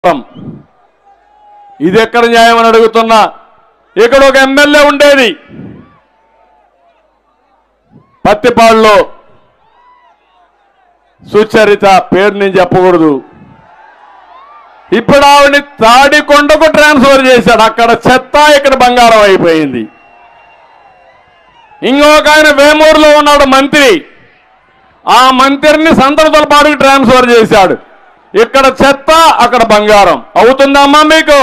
ఇది ఎక్కడ న్యాయం అని అడుగుతున్నా ఇక్కడ ఒక ఎమ్మెల్యే ఉండేది పత్తిపాడులో సుచరిత పేరు నేను చెప్పకూడదు ఇప్పుడు ఆవిడని తాడికొండకు ట్రాన్స్ఫర్ చేశాడు అక్కడ చెత్త ఇక్కడ బంగారం అయిపోయింది ఇంకొక ఆయన వేమూరులో ఉన్నాడు మంత్రి ఆ మంత్రిని సంతనతలపాడుకు ట్రాన్స్ఫర్ చేశాడు ఇక్కడ చెత్త అక్కడ బంగారం అవుతుందమ్మా మీకు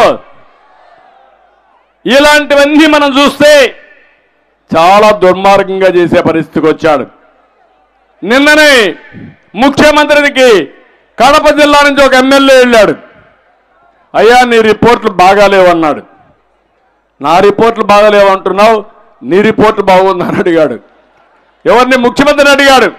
ఇలాంటివన్నీ మనం చూస్తే చాలా దుర్మార్గంగా చేసే పరిస్థితికి వచ్చాడు నిన్ననే ముఖ్యమంత్రికి కడప జిల్లా నుంచి ఒక ఎమ్మెల్యే వెళ్ళాడు అయ్యా నీ రిపోర్ట్లు బాగాలేవు అన్నాడు నా రిపోర్ట్లు బాగాలేవు అంటున్నావు నీ రిపోర్ట్లు బాగుందని అడిగాడు ఎవరిని ముఖ్యమంత్రిని అడిగాడు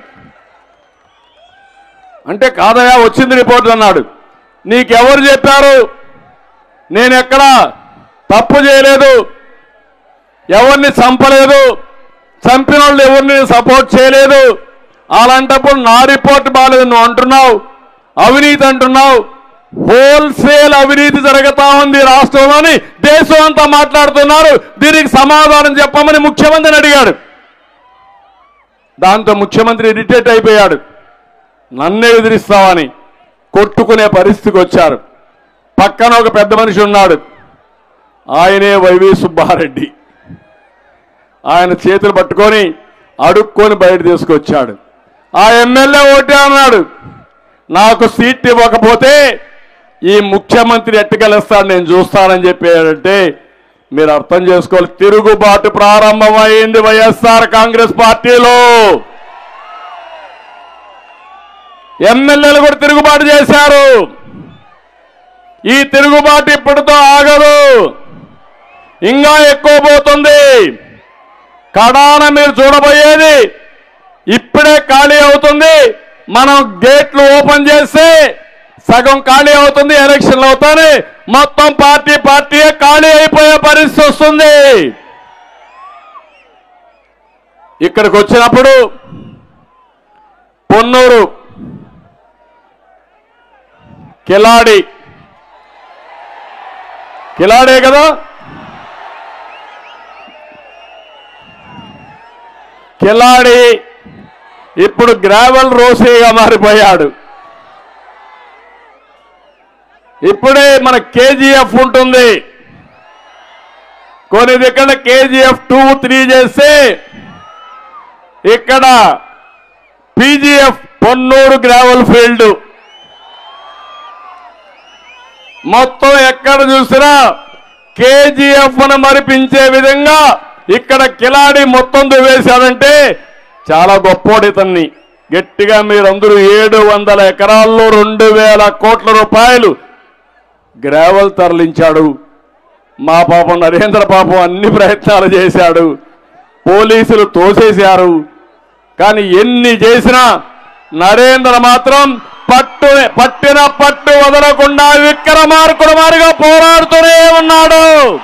అంటే కాదయా వచ్చింది రిపోర్ట్ అన్నాడు నీకెవరు చెప్పారు నేను ఎక్కడ తప్పు చేయలేదు ఎవరిని చంపలేదు చంపిన వాళ్ళు ఎవరిని సపోర్ట్ చేయలేదు అలాంటప్పుడు నా రిపోర్ట్ బాగాలేదు నువ్వు అంటున్నావు అవినీతి అంటున్నావు హోల్సేల్ అవినీతి జరుగుతా ఉంది రాష్ట్రంలోని దేశం అంతా మాట్లాడుతున్నారు దీనికి సమాధానం చెప్పమని ముఖ్యమంత్రిని అడిగాడు దాంతో ముఖ్యమంత్రి ఇరిటేట్ అయిపోయాడు నన్నే ఎదిరిస్తావని కొట్టుకునే పరిస్థితికి వచ్చారు పక్కన ఒక పెద్ద మనిషి ఉన్నాడు ఆయనే వైవి సుబ్బారెడ్డి ఆయన చేతులు పట్టుకొని అడుక్కొని బయట తీసుకొచ్చాడు ఆ ఎమ్మెల్యే ఓటే అన్నాడు నాకు సీట్ ఇవ్వకపోతే ఈ ముఖ్యమంత్రి ఎట్టుకెళ్ళిస్తాడు నేను చూస్తానని చెప్పాడంటే మీరు అర్థం చేసుకోవాలి తిరుగుబాటు ప్రారంభమైంది వైఎస్ఆర్ కాంగ్రెస్ పార్టీలో ఎమ్మెల్యేలు కూడా తిరుగుబాటు చేశారు ఈ తిరుగుబాటు ఇప్పటితో ఆగదు ఇంకా ఎక్కువ పోతుంది కడాన మీరు చూడబోయేది ఇప్పుడే ఖాళీ అవుతుంది మనం గేట్లు ఓపెన్ చేస్తే సగం ఖాళీ అవుతుంది ఎలక్షన్లు అవుతాయి మొత్తం పార్టీ పార్టీ ఖాళీ అయిపోయే పరిస్థితి వస్తుంది ఇక్కడికి వచ్చినప్పుడు పొన్నూరు కిలాడి కిలాడే కదా కిలాడి ఇప్పుడు గ్రావెల్ రోసేగా మారిపోయాడు ఇప్పుడే మన కేజీఎఫ్ ఉంటుంది కొన్ని ఇక్కడ కేజీఎఫ్ టూ త్రీ చేస్తే ఇక్కడ పీజీఎఫ్ పొన్నూరు గ్రావెల్ ఫీల్డ్ మొత్తం ఎక్కడ చూసినా కేజీఎఫ్ ను మరిపించే విధంగా ఇక్కడ కిలాడి మొత్తం దువ్వేశాడంటే చాలా గొప్పోడు ఇతన్ని గట్టిగా మీరందరూ ఏడు వందల ఎకరాల్లో రెండు వేల కోట్ల రూపాయలు గ్రావెల్ తరలించాడు మా పాపం నరేంద్ర పాపం అన్ని ప్రయత్నాలు చేశాడు పోలీసులు తోసేశారు కానీ ఎన్ని చేసినా నరేంద్ర మాత్రం పట్టు పట్టిన పట్టు వదలకుండా విక్రమార్కుడు మారిగా పోరాడుతూనే ఉన్నాడు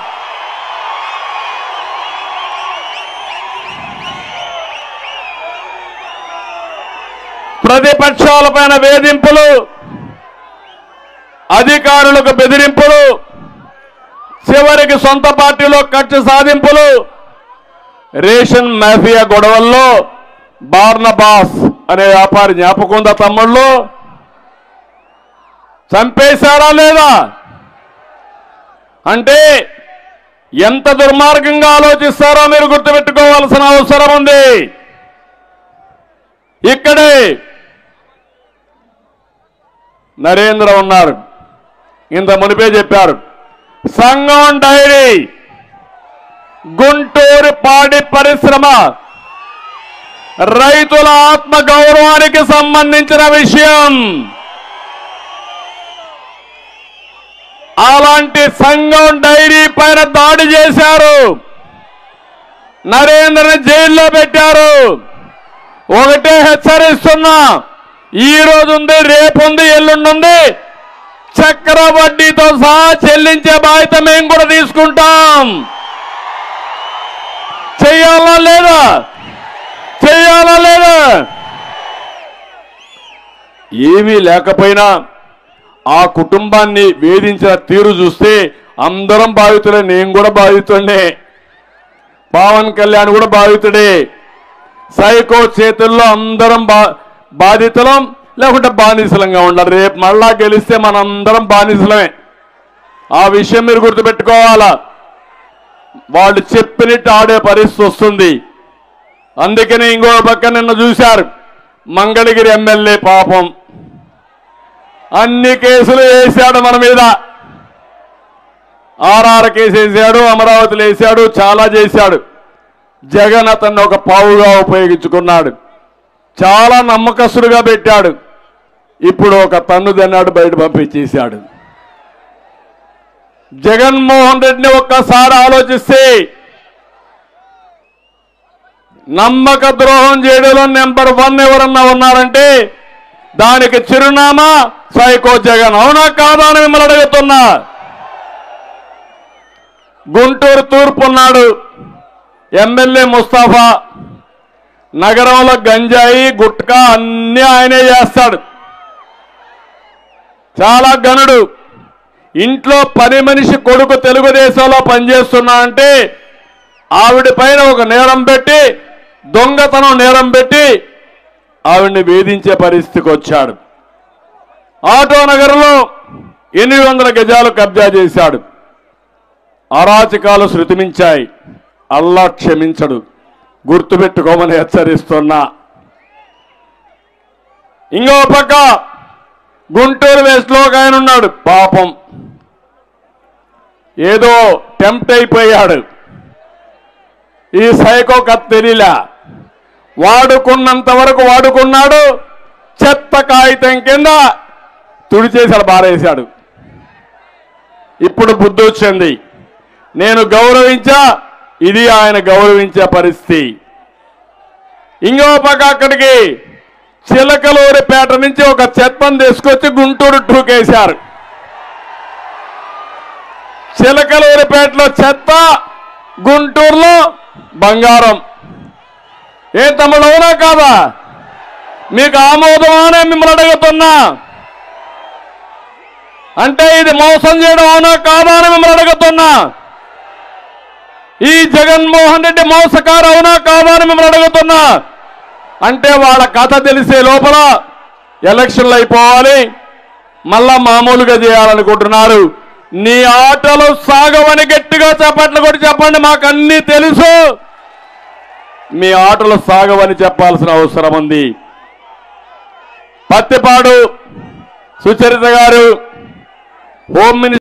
ప్రతిపక్షాలపైన వేధింపులు అధికారులకు బెదిరింపులు చివరికి సొంత పార్టీలో కక్ష సాధింపులు రేషన్ మాఫియా గొడవల్లో బార్నబాస్ అనే వ్యాపారి జ్ఞాపకం ఉందా తమ్ముళ్ళు చంపేశారా లేదా అంటే ఎంత దుర్మార్గంగా ఆలోచిస్తారో మీరు గుర్తుపెట్టుకోవాల్సిన అవసరం ఉంది ఇక్కడే నరేంద్ర ఉన్నారు ఇంత మునిపే చెప్పారు సంగం డైరీ గుంటూరు పాడి పరిశ్రమ రైతుల ఆత్మ గౌరవానికి సంబంధించిన విషయం అలాంటి సంఘం డైరీ పైన దాడి చేశారు నరేంద్రని జైల్లో పెట్టారు ఒకటే హెచ్చరిస్తున్నా ఈ రోజు ఉంది రేపు ఉంది ఎల్లుండి ఉంది చక్ర వడ్డీతో సహా చెల్లించే బాధ్యత మేము కూడా తీసుకుంటాం చెయ్యాలా లేదా చెయ్యాలా లేదా ఏమీ లేకపోయినా ఆ కుటుంబాన్ని వేధించిన తీరు చూస్తే అందరం బాధితులే నేను కూడా బాధితుడినే పవన్ కళ్యాణ్ కూడా బాధితుడే సైకో చేతుల్లో అందరం బా బాధితులం లేకుంటే బానిసలంగా ఉండాలి రేపు మళ్ళా గెలిస్తే మనందరం బానిసలమే ఆ విషయం మీరు గుర్తుపెట్టుకోవాలా వాళ్ళు చెప్పినట్టు ఆడే పరిస్థితి వస్తుంది అందుకనే ఇంకో పక్క నిన్న చూశారు మంగళగిరి ఎమ్మెల్యే పాపం అన్ని కేసులు వేశాడు మన మీద ఆర్ఆర్ కేసు వేశాడు అమరావతిలో వేశాడు చాలా చేశాడు జగన్ అతన్ని ఒక పావుగా ఉపయోగించుకున్నాడు చాలా నమ్మకస్తుడుగా పెట్టాడు ఇప్పుడు ఒక తన్ను దన్నాడు బయట పంపించేశాడు జగన్మోహన్ రెడ్డిని ఒక్కసారి ఆలోచిస్తే నమ్మక ద్రోహం చేయడంలో నెంబర్ వన్ ఎవరన్నా ఉన్నారంటే దానికి చిరునామా సైకో జగన్ అవునా కాదా అని మిమ్మల్ని అడుగుతున్నా గుంటూరు తూర్పు ఉన్నాడు ఎమ్మెల్యే ముస్తాఫా నగరంలో గంజాయి గుట్కా అన్నీ ఆయనే చేస్తాడు చాలా గనుడు ఇంట్లో పని మనిషి కొడుకు తెలుగుదేశంలో పనిచేస్తున్నా అంటే ఆవిడ పైన ఒక నేరం పెట్టి దొంగతనం నేరం పెట్టి ఆవిడ్ని వేధించే పరిస్థితికి వచ్చాడు ఆటో నగర్లో ఎనిమిది వందల గజాలు కబ్జా చేశాడు అరాచకాలు శృతిమించాయి అల్లా క్షమించడు గుర్తుపెట్టుకోమని హెచ్చరిస్తున్నా ఇంకో పక్క గుంటూరు వెస్ట్లో ఒక ఆయన ఉన్నాడు పాపం ఏదో టెంప్ట్ అయిపోయాడు ఈ సైకో కథ తెలియలే వాడుకున్నంత వరకు వాడుకున్నాడు చెత్త కాగితం కింద తుడిచేసాడు బారేశాడు ఇప్పుడు బుద్ధి వచ్చింది నేను గౌరవించా ఇది ఆయన గౌరవించే పరిస్థితి ఇంకో పక్క అక్కడికి చిలకలూరిపేట నుంచి ఒక చెత్తను తీసుకొచ్చి గుంటూరు టూకేశారు చిలకలూరిపేటలో చెత్త గుంటూరులో బంగారం ఏ తమ్ముడు అవునా కాదా మీకు ఆమోదమానే మిమ్మల్ని అడుగుతున్నా అంటే ఇది మోసం చేయడం అవునా కాదా అని మిమ్మల్ని అడుగుతున్నా ఈ జగన్మోహన్ రెడ్డి మోసకారు అవునా కాదా అని మిమ్మల్ని అడుగుతున్నా అంటే వాళ్ళ కథ తెలిసే లోపల ఎలక్షన్లు అయిపోవాలి మళ్ళా మామూలుగా చేయాలనుకుంటున్నారు నీ ఆటలు సాగవని గట్టిగా చెప్పట్లు కూడా చెప్పండి మాకు అన్నీ తెలుసు మీ ఆటలు సాగవని చెప్పాల్సిన అవసరం ఉంది పత్తిపాడు సుచరిత గారు హోమ్ మినిస్టర్